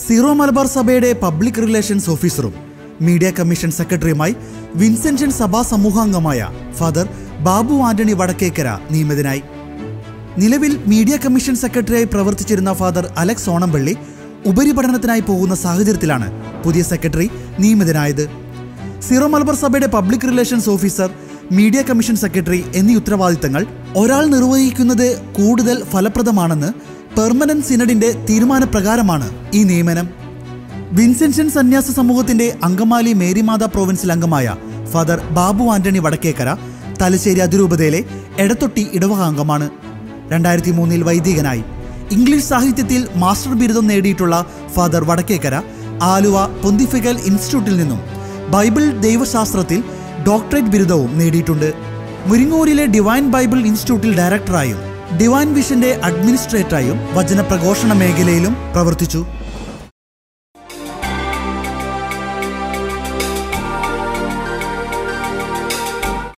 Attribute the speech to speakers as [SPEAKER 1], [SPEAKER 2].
[SPEAKER 1] zero Malabar സഭയുടെ public relations ഓഫീസറും media commission സെക്രട്ടറിയുമായി വിൻസെൻഷൻ സഭാ സമൂഹാംഗമായ ഫാദർ ബാബു ആന്റണി വടക്കേക്കര നിയമിതനായി നിലവിൽ മീഡിയ കമ്മീഷൻ സെക്രട്ടറിയായി പ്രവർത്തിച്ചിരുന്ന ഫാദർ അലക്സ് ഓണംപള്ളി ഉപരിപഠനത്തിനായി പോകുന്ന സാഹചര്യത്തിലാണ് പുതിയ സെക്രട്ടറി നിയമിതനായത് സീറോ മലബാർ സഭയുടെ public relations officer media commission secretary എന്നീ ഉത്തരവാദിത്തങ്ങൾ ഒരാൾ നിർവഹിക്കുന്നത് കൂടുതൽ ഫലപ്രദമാണെന്ന് പെർമനന്റ് സിനഡിന്റെ തീരുമാനപ്രകാരമാണ് ഈ നിയമനം വിൻസെൻഷൻ സന്യാസ സമൂഹത്തിന്റെ അങ്കമാലി മേരിമാത പ്രോവിൻസിൽ അംഗമായ ഫാദർ ബാബു ആന്റണി വടക്കേക്കര തലശ്ശേരി അതിരൂപതയിലെ എടത്തൊട്ടി ഇടവക അംഗമാണ് രണ്ടായിരത്തി മൂന്നിൽ വൈദികനായി ഇംഗ്ലീഷ് സാഹിത്യത്തിൽ മാസ്റ്റർ ബിരുദം നേടിയിട്ടുള്ള ഫാദർ വടക്കേക്കര ആലുവ പൊന്തിഫിക്കൽ ഇൻസ്റ്റിറ്റ്യൂട്ടിൽ നിന്നും ബൈബിൾ ദൈവശാസ്ത്രത്തിൽ ഡോക്ടറേറ്റ് ബിരുദവും നേടിയിട്ടുണ്ട് മുരിങ്ങൂരിലെ ഡിവൈൻ ബൈബിൾ ഇൻസ്റ്റിറ്റ്യൂട്ടിൽ ഡയറക്ടറായും ഡിവൈൻ വിഷന്റെ അഡ്മിനിസ്ട്രേറ്ററായും വചന പ്രഘോഷണ മേഖലയിലും പ്രവർത്തിച്ചു